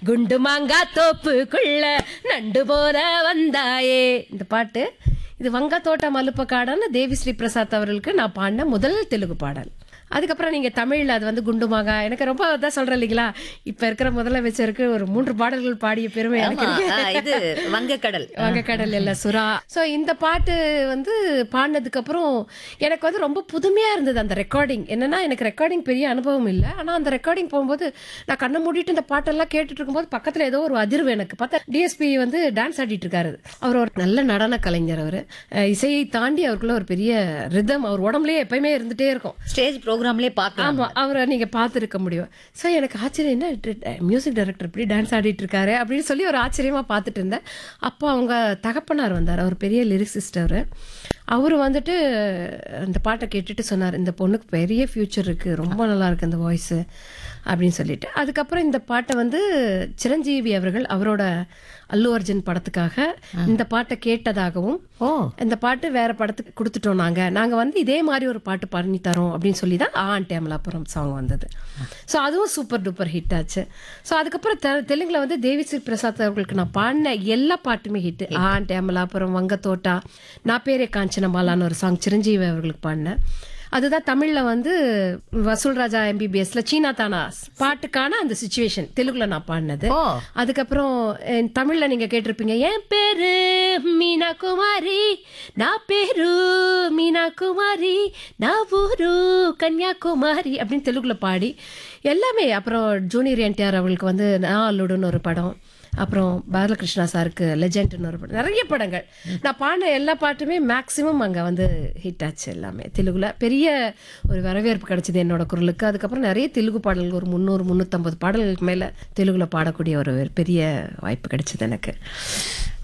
குண்டு மாங்கா தோப்புக்குள்ள நண்டு போல வந்தாயே இந்த பாட்டு இது வங்க தோட்ட மலுப்பக்காடான தேவி ஸ்ரீ பிரசாத் அவர்களுக்கு நான் பாடின முதல் தெலுங்கு பாடல் அதுக்கப்புறம் நீங்க தமிழ்ல அது வந்து குண்டுமாகா எனக்கு ரொம்ப அதான் சொல்றேன் இல்லைங்களா இப்ப இருக்கிற முதலமைச்சருக்கு ஒரு மூன்று பாடல்கள் பாடிய பெருமை எனக்கு ஆமா, இருக்கு. ஆ, இது வங்கக்கடல் வங்கக்கடல் இல்ல சுறா சோ இந்த பாட்டு வந்து பாடினதுக்கு அப்புறம் எனக்கு வந்து ரொம்ப புதுமையா இருந்தது அந்த ரெக்கார்டிங் என்னன்னா எனக்கு ரெக்கார்டிங் பெரிய அனுபவம் இல்லை ஆனா அந்த ரெக்கார்டிங் போகும்போது நான் கண்ணை மூடிட்டு இந்த பாட்டெல்லாம் கேட்டுட்டு இருக்கும்போது பக்கத்துல ஏதோ ஒரு அதிர்வு எனக்கு பார்த்தா டிஎஸ்பி வந்து டான்ஸ் ஆடிட்டு இருக்காரு அவர் ஒரு நல்ல நடன கலைஞர் அவரு அஹ் இசையை தாண்டி அவருக்குள்ள ஒரு பெரிய ரிதம் அவர் உடம்புலயே எப்பயுமே இருந்துட்டே இருக்கும் ஸ்டேஜ் ப்ரோக்ராம்லயே பார்க்கலாம் ஆமா அவரை நீங்க பார்த்துருக்க முடியும் ஸோ எனக்கு ஆச்சரியம் என்ன மியூசிக் டைரக்டர் இப்படி டான்ஸ் ஆடிட்டு இருக்காரு அப்படின்னு சொல்லி ஒரு ஆச்சரியமா பார்த்துட்டு இருந்தேன் அப்போ அவங்க தகப்பனார் வந்தார் அவர் பெரிய லிரிக்ஸிஸ்ட் அவர் அவர் வந்துட்டு அந்த பாட்டை கேட்டுட்டு சொன்னார் இந்த பொண்ணுக்கு பெரிய ஃபியூச்சர் இருக்கு ரொம்ப நல்லா இருக்கு அந்த வாய்ஸ் அப்படின்னு சொல்லிட்டு அதுக்கப்புறம் இந்த பாட்டை வந்து சிரஞ்சீவி அவர்கள் அவரோட அல்லு அர்ஜுன் படத்துக்காக இந்த பாட்டை கேட்டதாகவும் ஓ இந்த பாட்டு வேற படத்துக்கு கொடுத்துட்டோம் நாங்க நாங்க வந்து இதே மாதிரி ஒரு பாட்டு பண்ணி தரோம் அப்படின்னு சொல்லி தான் ஆன் டேமலாபுரம் சாங் வந்தது ஸோ அதுவும் சூப்பர் டூப்பர் ஹிட் ஆச்சு ஸோ அதுக்கப்புறம் தெ- தெலுங்குல வந்து தேவிஸ்ரீ பிரசாத் அவர்களுக்கு நான் பாடின எல்லா பாட்டுமே ஹிட் ஆன் டேமலாபுரம் வங்கத்தோட்டா நான் பேரே காஞ்சனமாலான்னு ஒரு சாங் சிரஞ்சீவி அவர்களுக்கு பாடினேன் அதுதான் தமிழ்ல வந்து வசூல் ராஜா எம்பிபிஎஸ்ல சீனா தானா பாட்டுக்கான அந்த சுச்சுவேஷன் தெலுங்குல நான் பாடினது ஓ அதுக்கப்புறம் அஹ், தமிழ்ல நீங்க கேட்டிருப்பீங்க என் பேரு மீனா குமாரி நான் பேரு மீனா குமாரி நான் ஊரு கன்னியாகுமாரி அப்படின்னு தெலுங்குல பாடி எல்லாமே அப்புறம் ஜூனியர் என்டிஆர் அவர்களுக்கு வந்து நான் அல்லுடுன்னு ஒரு படம் அப்புறம் பாலகிருஷ்ணா சாருக்கு லெஜெண்ட்னு ஒரு படம் நிறைய படங்கள் நான் பாடின எல்லா பாட்டுமே மேக்ஸிமம் அங்கே வந்து ஹிட் ஆச்சு எல்லாமே தெலுங்குல பெரிய ஒரு வரவேற்பு கிடைச்சது என்னோட குரலுக்கு அதுக்கப்புறம் நிறைய தெலுங்கு பாடல்கள் ஒரு முந்நூறு முந்நூற்றம்பது பாடல்களுக்கு மேலே தெலுங்குல பாடக்கூடிய ஒரு பெரிய வாய்ப்பு கிடைச்சது எனக்கு